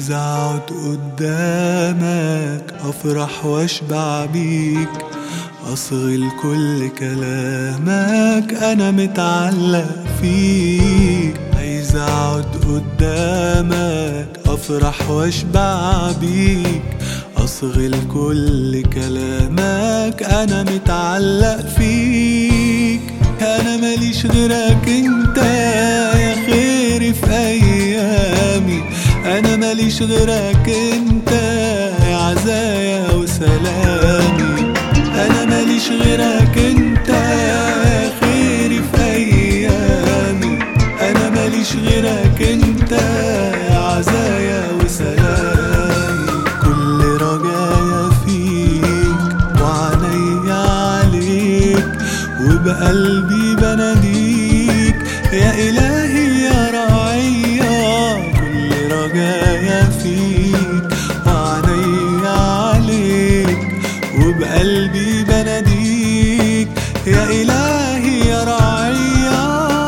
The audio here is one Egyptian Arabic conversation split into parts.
عايز اقعد قدامك افرح واشبع بيك اصغي لكل كلامك انا متعلق فيك عايز اقعد قدامك افرح واشبع بيك اصغي لكل كلامك انا متعلق فيك انا ماليش غيرك انت يا خيري في ايامي انا ماليش غيرك انت يا عزايا وسلامي انا ماليش غيرك انت يا خيري في ايامي انا ماليش غيرك انت يا عزايا وسلامي كل رجايا فيك وعينيا عليك وبقلبي بناديك يا إلهي يا رعية كل رجايا فيك وعينيا عليك وبقلبي بناديك يا إلهي يا رعية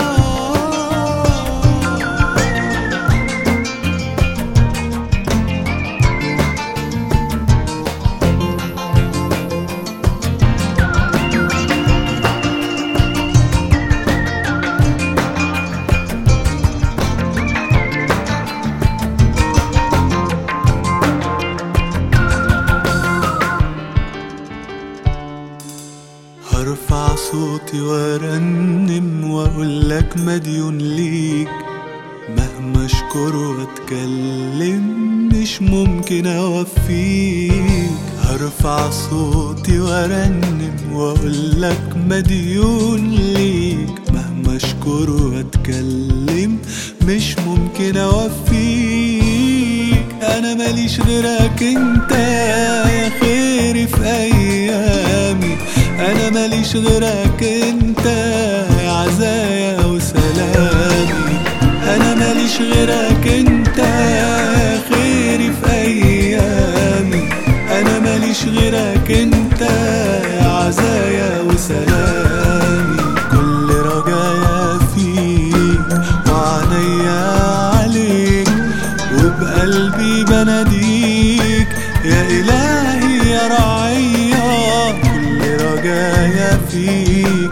هرفع صوتي وارنم واقولك مديون ليك مهما اشكر واتكلم مش ممكن اوفيك هرفع صوتي وارنم واقولك مديون ليك مهما اشكر واتكلم مش ممكن اوفيك انا ماليش غيرك انت يا خيري في ايامي انا ماليش غيرك انت يا عزايا وسلامي انا ماليش غيرك انت يا خيري في ايامي انا ماليش غيرك انت يا عزايا وسلامي كل رجايا فيك وعينيا عليك وبقلبي بناديك يا إلهي يا رعية كل رجايا فيك